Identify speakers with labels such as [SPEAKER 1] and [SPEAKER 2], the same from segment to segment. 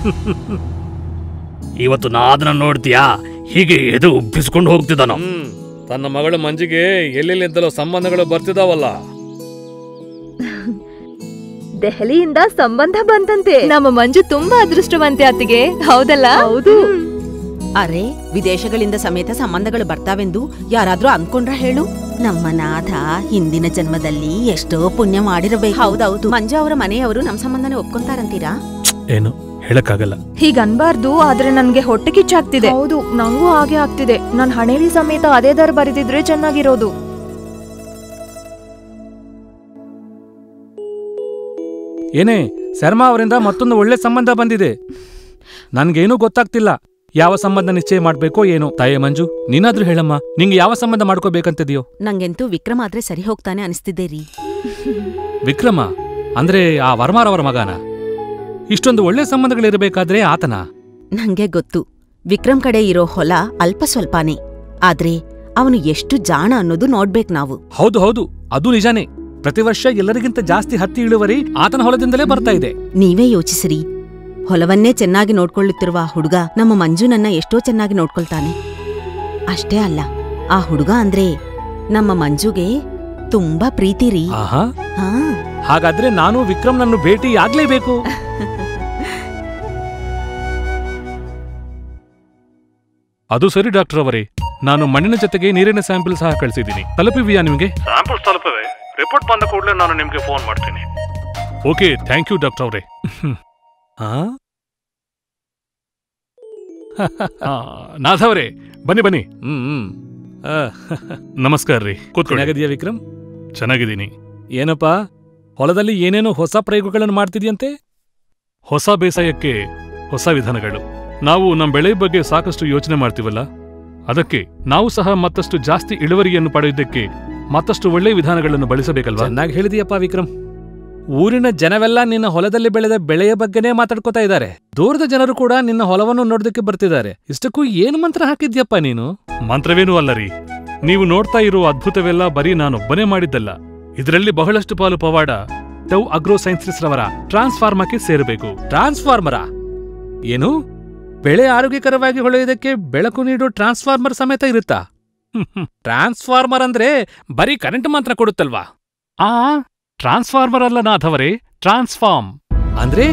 [SPEAKER 1] ಇವತ್ತು ನಾ ಅದನ್ನ ನೋಡ್ತೀಯಾ ಹೀಗೆ ಎದು ಉಬ್ಬಿಸ್ಕೊಂಡು ಹೋಗ್ತಿದ್ದಾನೋ
[SPEAKER 2] ಹ್ಮ್ ತನ್ನ ಮಗಳ ಮಂಜಿಗೆ ಎಲ್ಲೆಲ್ಲಿಂದಲೋ ಸಂಬಂಧಗಳು ಬರ್ತಿದಾವಲ್ಲ
[SPEAKER 3] ದೆಹಲಿಯಿಂದ ಸಂಬಂಧ ಬಂತಂತೆ
[SPEAKER 4] ನಮ್ಮ ಮಂಜು ತುಂಬಾ ಅದೃಷ್ಟವಂತೆ ಅತ್ತಿಗೆ ಹೌದಲ್ಲ
[SPEAKER 3] ಹೌದು
[SPEAKER 5] ಅರೆ ವಿದೇಶಗಳಿಂದ ಸಮೇತ ಸಂಬಂಧಗಳು ಬರ್ತಾವೆಂದು ಯಾರಾದ್ರೂ ಅನ್ಕೊಂಡ್ರ ಹೇಳು ನಮ್ಮ ನಾಥ ಹಿಂದಿನ ಜನ್ಮದಲ್ಲಿ ಎಷ್ಟೋ ಪುಣ್ಯ ಮಾಡಿರಬೇಕು ಹೌದೌದು ಮಂಜು ಅವರ ಮನೆಯವರು ನಮ್ ಸಂಬಂಧನೇ ಒಪ್ಕೊಂತಾರಂತೀರಾ
[SPEAKER 2] ಏನು ಹೇಳಕ್ಕಾಗಲ್ಲ
[SPEAKER 4] ಹೀಗ್ ಅನ್ಬಾರ್ದು ಆದ್ರೆ ನನ್ಗೆ ಹೊಟ್ಟೆ ಕಿಚ್ಚಾಗ್ತಿದೆ
[SPEAKER 3] ಹೌದು ನಂಗೂ ಹಾಗೆ ಆಗ್ತಿದೆ ನನ್ ಹಣೆಲಿ ಸಮೇತ ಅದೇ ದರ ಬರೆದಿದ್ರೆ ಚೆನ್ನಾಗಿರೋದು
[SPEAKER 6] ಏನೇ ಶರ್ಮಾ ಅವರಿಂದ ಮತ್ತೊಂದು ಒಳ್ಳೆ ಸಂಬಂಧ ಬಂದಿದೆ ನನ್ಗೇನೂ ಗೊತ್ತಾಗ್ತಿಲ್ಲ ಯಾವ ಸಂಬಂಧ ನಿಶ್ಚಯ ಮಾಡ್ಬೇಕೋ ಏನೋ ತಾಯೇ ಮಂಜು ನೀನಾದ್ರೂ ಹೇಳಮ್ಮ ನಿಂಗೆ ಯಾವ ಸಂಬಂಧ ಮಾಡ್ಕೋಬೇಕಂತಿದ್ಯೋ
[SPEAKER 5] ನಂಗೆಂತೂ ವಿಕ್ರಮ್ ಆದ್ರೆ ಸರಿ ಹೋಗ್ತಾನೆ ಅನಿಸ್ತಿದೆ ರೀ
[SPEAKER 6] ವಿಕ್ರಮ ಅಂದ್ರೆ ಆ ವರ್ಮಾರವರ ಮಗನ ಇಷ್ಟೊಂದು ಒಳ್ಳೆ ಸಂಬಂಧಗಳಿರಬೇಕಾದ್ರೆ ಆತನ
[SPEAKER 5] ನಂಗೆ ಗೊತ್ತು ವಿಕ್ರಮ್ ಕಡೆ ಇರೋ ಹೊಲ ಅಲ್ಪ ಸ್ವಲ್ಪನೇ ಆದ್ರೆ ಅವನು ಎಷ್ಟು ಜಾಣ ಅನ್ನೋದು ನೋಡ್ಬೇಕ್ ನಾವು
[SPEAKER 6] ಹೌದು ಹೌದು ಅದು ನಿಜಾನೇ ಪ್ರತಿ ವರ್ಷ ಎಲ್ಲರಿಗಿಂತ ಜಾಸ್ತಿ ಹತ್ತಿ ಇಳುವರಿ ಆತನ ಹೊಲದಿಂದಲೇ ಬರ್ತಾ ಇದೆ
[SPEAKER 5] ನೀವೇ ಯೋಚಿಸಿರಿ ಹೊಲವನ್ನೇ ಚೆನ್ನಾಗಿ ನೋಡ್ಕೊಳ್ಳುತ್ತಿರುವ ಆ ಹುಡುಗ ನಮ್ಮ ಮಂಜುನನ್ನ ಎಷ್ಟೋ ಚೆನ್ನಾಗಿ ನೋಡ್ಕೊಳ್ತಾನೆ ಅಷ್ಟೇ ಅಲ್ಲ ಆ ಹುಡುಗ ಅಂದ್ರೆ ನಮ್ಮ ಮಂಜುಗೆ ತುಂಬಾ ಪ್ರೀತಿ ರೀ
[SPEAKER 6] ಆಹಾ
[SPEAKER 5] ಹಾ
[SPEAKER 6] ಹಾಗಾದ್ರೆ ನಾನು ವಿಕ್ರಮ್ನನ್ನು ಭೇಟಿ ಆಗ್ಲೇಬೇಕು ಅದು ಸರಿ ಡಾಕ್ಟರ್ ಅವರೇ ನಾನು ಮಣ್ಣಿನ ಜೊತೆಗೆ ನೀರಿನ ಸ್ಯಾಂಪಲ್ ಸಹ ಕಳಿಸಿದ್ದೀನಿ ತಲುಪಿವಿಯಾ ನಿಮಗೆ
[SPEAKER 2] ಸ್ಯಾಂಪಲ್ಸ್ ತಲುಪಿವೆ ರಿಪೋರ್ಟ್ ಬಂದ ಕೂಡಲೇ ನಾನು ನಿಮ್ಗೆ ಫೋನ್ ಮಾಡ್ತೀನಿ
[SPEAKER 6] ಓಕೆ ಥ್ಯಾಂಕ್ ಯು ಡಾಕ್ಟರ್ ಅವರೇ ಹಾ ನಾಥ್ ಅವರೇ ಬನ್ನಿ ಬನ್ನಿ
[SPEAKER 1] ಹ್ಮ್ ಹ್ಮ್
[SPEAKER 6] ಆ,
[SPEAKER 2] ನಮಸ್ಕಾರ ರೀ ಕೂತ್ಕೊಳ್ಳಿ
[SPEAKER 6] ಚೆನ್ನಾಗಿದ್ಯಾ ವಿಕ್ರಮ್
[SPEAKER 2] ಚೆನ್ನಾಗಿದ್ದೀನಿ
[SPEAKER 6] ಏನಪ್ಪ ಹೊಲದಲ್ಲಿ ಏನೇನೋ ಹೊಸ ಪ್ರಯೋಗಗಳನ್ನು ಮಾಡ್ತಿದ್ಯಂತೆ
[SPEAKER 2] ಹೊಸ ಬೇಸಾಯಕ್ಕೆ ಹೊಸ ವಿಧಾನಗಳು ನಾವು ನಮ್ಮ ಬೆಳೆ ಬಗ್ಗೆ ಸಾಕಷ್ಟು ಯೋಚನೆ ಮಾಡ್ತೀವಲ್ಲ ಅದಕ್ಕೆ ನಾವು ಸಹ ಮತ್ತಷ್ಟು ಜಾಸ್ತಿ ಇಳುವರಿಯನ್ನು ಪಡೆಯುವುದಕ್ಕೆ ಮತ್ತಷ್ಟು ಒಳ್ಳೆ ವಿಧಾನಗಳನ್ನು ಬಳಸಬೇಕಲ್ವಾ
[SPEAKER 6] ಚೆನ್ನಾಗಿ ಹೇಳಿದೀಯಪ್ಪ ವಿಕ್ರಮ್ ಊರಿನ ಜನವೆಲ್ಲ ನಿನ್ನ ಹೊಲದಲ್ಲಿ ಬೆಳೆದ ಬೆಳೆಯ ಬಗ್ಗೆನೇ ಮಾತಾಡ್ಕೋತಾ ಇದ್ದಾರೆ ದೂರದ ಜನರು ಕೂಡ ನಿನ್ನ ಹೊಲವನ್ನು ನೋಡೋದಕ್ಕೆ ಬರ್ತಿದ್ದಾರೆ ಇಷ್ಟಕ್ಕೂ ಏನು ಮಂತ್ರ ಹಾಕಿದ್ಯಪ್ಪ ನೀನು
[SPEAKER 2] ಮಂತ್ರವೇನೂ ಅಲ್ಲ ರೀ ನೀವು ನೋಡ್ತಾ ಇರೋ ಅದ್ಭುತವೆಲ್ಲ ಬರೀ ನಾನೊಬ್ಬನೇ ಮಾಡಿದ್ದಲ್ಲ ಇದರಲ್ಲಿ ಬಹಳಷ್ಟು ಪಾಲು ಪವಾಡ ಟೌ ಅಗ್ರೋ ಸೈನ್ಸಸ್ ರವರ ಟ್ರಾನ್ಸ್ಫಾರ್ಮಕ್ಕೆ ಸೇರಬೇಕು
[SPEAKER 6] ಟ್ರಾನ್ಸ್ಫಾರ್ಮರ ಏನು ಬೆಳೆ ಆರೋಗ್ಯಕರವಾಗಿ ಹೊಳೆಯೋದಕ್ಕೆ ಬೆಳಕು ನೀಡೋ ಟ್ರಾನ್ಸ್ಫಾರ್ಮರ್ ಸಮೇತ ಇರುತ್ತಾ ಟ್ರಾನ್ಸ್ಫಾರ್ಮರ್ ಅಂದ್ರೆ ಬರೀ ಕರೆಂಟ್ ಮಾತ್ರ ಕೊಡುತ್ತಲ್ವಾ
[SPEAKER 2] ಆ ಟ್ರಾನ್ಸ್ಫಾರ್ಮರ್ ಅಲ್ಲ ನಾಥವರೇ ಟ್ರಾನ್ಸ್ಫಾರ್ಮ್
[SPEAKER 6] ಅಂದ್ರೆ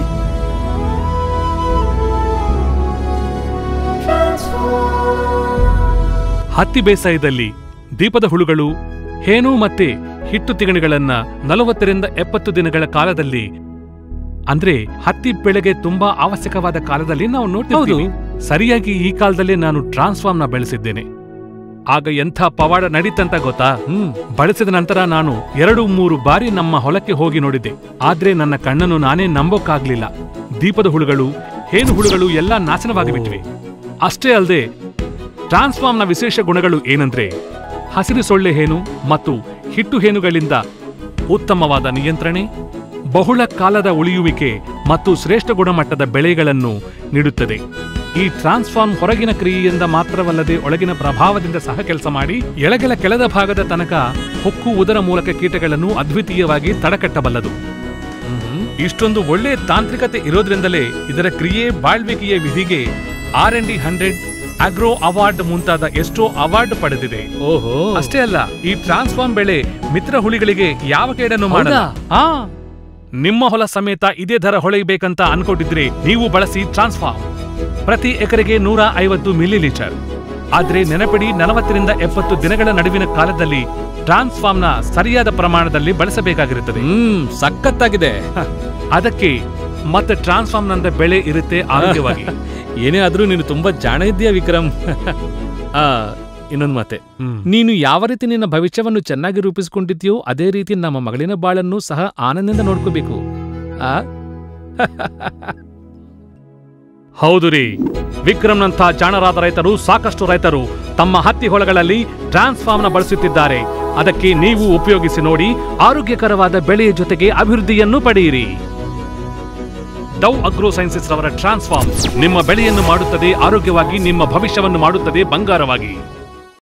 [SPEAKER 2] ಹತ್ತಿ ಬೇಸಾಯದಲ್ಲಿ ದೀಪದ ಹುಳುಗಳು ಹೇನು ಮತ್ತೆ ಹಿಟ್ಟು ತಿಗಣೆಗಳನ್ನ ನಲವತ್ತರಿಂದ ಎಪ್ಪತ್ತು ದಿನಗಳ ಕಾಲದಲ್ಲಿ ಅಂದ್ರೆ ಹತ್ತಿ ಬೆಳೆಗೆ ತುಂಬಾ ಅವಶ್ಯಕವಾದ ಕಾಲದಲ್ಲಿ ನಾವು ನೋಡ್ತೀವಿ ಸರಿಯಾಗಿ ಈ ಕಾಲದಲ್ಲೇ ನಾನು ಟ್ರಾನ್ಸ್ಫಾರ್ಮ್ನ ಬೆಳೆಸಿದ್ದೇನೆ ಆಗ ಎಂಥ ಪವಾಡ ನಡೀತಂತ ಗೊತ್ತಾ
[SPEAKER 6] ಹ್ಮ್
[SPEAKER 2] ಬಳಸಿದ ನಂತರ ನಾನು ಎರಡು ಮೂರು ಬಾರಿ ನಮ್ಮ ಹೊಲಕ್ಕೆ ಹೋಗಿ ನೋಡಿದ್ದೆ ಆದ್ರೆ ನನ್ನ ಕಣ್ಣನ್ನು ನಾನೇ ನಂಬೋಕ್ಕಾಗ್ಲಿಲ್ಲ ದೀಪದ ಹುಳುಗಳು ಹೇನು ಹುಳುಗಳು ಎಲ್ಲ ನಾಶನವಾಗಿ ಬಿಟ್ಟಿವೆ ಅಷ್ಟೇ ಅಲ್ಲದೆ ಟ್ರಾನ್ಸ್ಫಾರ್ಮ್ನ ವಿಶೇಷ ಗುಣಗಳು ಏನಂದ್ರೆ ಹಸಿರು ಸೊಳ್ಳೆ ಹೇನು ಮತ್ತು ಹಿಟ್ಟು ಹೇನುಗಳಿಂದ ಉತ್ತಮವಾದ ನಿಯಂತ್ರಣೆ ಬಹುಳ ಕಾಲದ ಉಳಿಯುವಿಕೆ ಮತ್ತು ಶ್ರೇಷ್ಠ ಗುಣಮಟ್ಟದ ಬೆಳೆಗಳನ್ನು ನೀಡುತ್ತದೆ ಈ ಟ್ರಾನ್ಸ್ಫಾರ್ಮ್ ಹೊರಗಿನ ಕ್ರಿಯೆಯಿಂದ ಮಾತ್ರವಲ್ಲದೆ ಒಳಗಿನ ಪ್ರಭಾವದಿಂದ ಸಹ ಕೆಲಸ ಮಾಡಿ ಎಳಗೆಲ ಕೆಳದ ಭಾಗದ ತನಕ ಹೊಕ್ಕು ಉದರ ಮೂಲಕ ಕೀಟಗಳನ್ನು ಅದ್ವಿತೀಯವಾಗಿ ತಡಕಟ್ಟಬಲ್ಲದು ಇಷ್ಟೊಂದು ಒಳ್ಳೆ ತಾಂತ್ರಿಕತೆ ಇರೋದ್ರಿಂದಲೇ ಇದರ ಕ್ರಿಯೆ ಬಾಳ್ವಿಕೆಯ ವಿಧಿಗೆ R and D hundred agro award ಮುಂತಾದ ಎಷ್ಟೋ ಅವಾರ್ಡ್ ಪಡೆದಿದೆ
[SPEAKER 6] ಓಹೋ
[SPEAKER 2] ಅಷ್ಟೇ ಅಲ್ಲ ಈ ಟ್ರಾನ್ಸ್ಫಾರ್ಮ್ ಬೆಳೆ ಮಿತ್ರ ಹುಳಿಗಳಿಗೆ ಯಾವ ಕೇಡನ್ನು ಮಾಡಲ್ಲ ಆ ನಿಮ್ಮ ಹೊಲ ಸಮೇತ ಇದೇ ದರ ಹೊಳೆಯಬೇಕಂತ ಅನ್ಕೊಂಡಿದ್ರೆ ನೀವು ಬಳಸಿ ಟ್ರಾನ್ಸ್ಫಾರ್ಮ್ ಪ್ರತಿ ಎಕರೆಗೆ ನೂರ ಐವತ್ತು ಮಿಲಿ ಲೀಟರ್ ಆದ್ರೆ ನೆನಪಿಡಿ ನಲವತ್ತರಿಂದ ಎಪ್ಪತ್ತು ದಿನಗಳ ನಡುವಿನ ಕಾಲದಲ್ಲಿ ಟ್ರಾನ್ಸ್ಫಾರ್ಮ್ನ ಸರಿಯಾದ ಪ್ರಮಾಣದಲ್ಲಿ ಬಳಸಬೇಕಾಗಿರುತ್ತದೆ
[SPEAKER 6] ಹ್ಮ್ ಸಖತ್ತಾಗಿದೆ
[SPEAKER 2] ಹ, ಅದಕ್ಕೆ ಮತ್ತೆ ಟ್ರಾನ್ಸ್ಫಾರ್ಮ್ನಂದ ಬೆಳೆ ಇರುತ್ತೆ ಆರೋಗ್ಯವಾಗಿ
[SPEAKER 6] ಏನೇ ಆದ್ರೂ ನೀನು ತುಂಬಾ ಜಾಣ ಇದ್ದೀಯ ವಿಕ್ರಮ್ ಆ ಇನ್ನೊಂದು ಮಾತೆ
[SPEAKER 2] ಹ್ಮ್.
[SPEAKER 6] ನೀನು ಯಾವ ರೀತಿ ನಿನ್ನ ಭವಿಷ್ಯವನ್ನು ಚೆನ್ನಾಗಿ ರೂಪಿಸಿಕೊಂಡಿದ್ಯೋ ಅದೇ ರೀತಿ ನಮ್ಮ ಮಗಳಿನ ಬಾಳನ್ನು ಸಹ ಆನಂದದಿಂದ ನೋಡ್ಕೋಬೇಕು ಆ
[SPEAKER 2] ಹೌದು ರೀ ವಿಕ್ರಮ್ನಂಥ ಜಾಣರಾದ ರೈತರು ಸಾಕಷ್ಟು ರೈತರು ತಮ್ಮ ಹತ್ತಿ ಹೊಲಗಳಲ್ಲಿ ಟ್ರಾನ್ಸ್ಫಾರ್ಮ್ನ ಬಳಸುತ್ತಿದ್ದಾರೆ ಅದಕ್ಕೆ ನೀವು ಉಪಯೋಗಿಸಿ ನೋಡಿ ಆರೋಗ್ಯಕರವಾದ ಬೆಳೆಯ ಜೊತೆಗೆ ಅಭಿವೃದ್ಧಿಯನ್ನು ಪಡೆಯಿರಿ ಡೌ ಅಗ್ರೋ ಸೈನ್ಸಸ್ ರವರ ಟ್ರಾನ್ಸ್ಫಾರ್ಮ್ ನಿಮ್ಮ ಬೆಳೆಯನ್ನು ಮಾಡುತ್ತದೆ ಆರೋಗ್ಯವಾಗಿ ನಿಮ್ಮ ಭವಿಷ್ಯವನ್ನು ಮಾಡುತ್ತದೆ ಬಂಗಾರವಾಗಿ